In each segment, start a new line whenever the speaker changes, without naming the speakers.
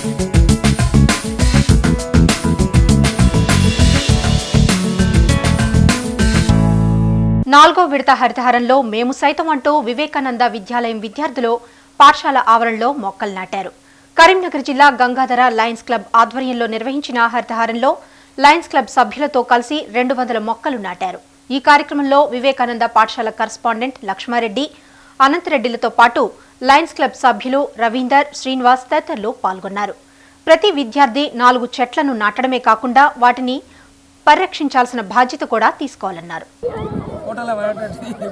నాలుగో విడత హరితహారంలో మేము సైతం అంటూ వివేకానంద విద్యాలయం విద్యార్థులు పాఠశాల ఆవరణలో మొక్కలు నాటారు కరీంనగర్ జిల్లా గంగాధర లయన్స్ క్లబ్ ఆధ్వర్యంలో నిర్వహించిన హరితహారంలో లయన్స్ క్లబ్ సభ్యులతో కలిసి రెండు వందల మొక్కలు నాటారు ఈ కార్యక్రమంలో వివేకానంద పాఠశాల కరస్పాండెంట్ లక్ష్మారెడ్డి అనంతరెడ్డిలతో పాటు లయన్స్ క్లబ్ సభ్యులు రవీందర్ శ్రీనివాస్ తదితరులు పాల్గొన్నారు ప్రతి విద్యార్థి నాలుగు చెట్లను నాటడమే కాకుండా వాటిని పరిరక్షించాల్సిన బాధ్యత కూడా తీసుకోవాలన్నారు
ఫోటోలో పడేటట్టు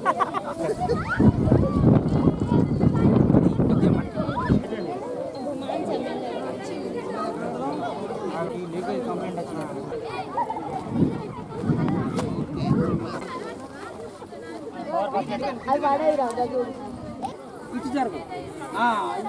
ఇటు జరుగు ఆ,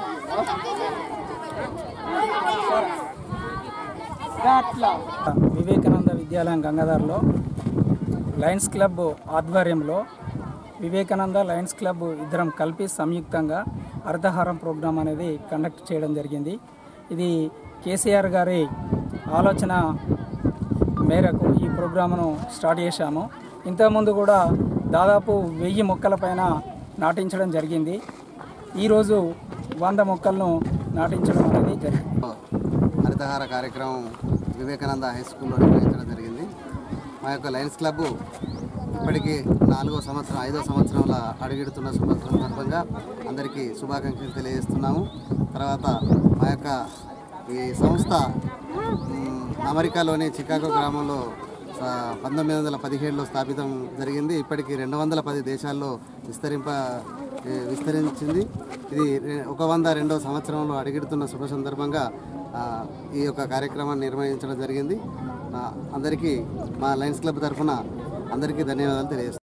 అట్లా వివేకానంద విద్యాలయం గంగాధర్లో లయన్స్ క్లబ్ ఆధ్వర్యంలో వివేకానంద లయన్స్ క్లబ్ ఇద్దరం కలిపి సంయుక్తంగా అర్ధహారం ప్రోగ్రాం అనేది కండక్ట్ చేయడం జరిగింది ఇది కేసీఆర్ గారి ఆలోచన మేరకు ఈ ప్రోగ్రామ్ను స్టార్ట్ చేశాము ఇంతకుముందు కూడా దాదాపు వెయ్యి మొక్కల పైన నాటించడం జరిగింది ఈరోజు వంద మొక్కలను నాటించడం అనేది జరిగింది
హరితహార కార్యక్రమం వివేకానంద హై స్కూల్లో నిర్వహించడం జరిగింది మా యొక్క లయన్స్ క్లబ్ ఇప్పటికీ నాలుగో సంవత్సరం ఐదో సంవత్సరంలో అడుగెడుతున్న శుభ సందర్భంగా అందరికీ శుభాకాంక్షలు తెలియజేస్తున్నాము తర్వాత మా యొక్క ఈ సంస్థ మ్, అమెరికాలోని చికాగో గ్రామంలో స- పంతొమ్మిది వందల పదిహేడులో స్థాపితం జరిగింది ఇప్పటికి రెండు వందల పది దేశాల్లో విస్తరింప ఏ, విస్తరించింది ఇది రె- ఒక వంద రెండో సంవత్సరంలో అడుగెడుతున్న శుభ సందర్భంగా ఆ, ఈ యొక్క కార్యక్రమాన్ని నిర్వహించడం జరిగింది ఆ, అందరికీ మా లయన్స్ క్లబ్ తరఫున అందరికీ ధన్యవాదాలు తెలియజేస్తున్నాను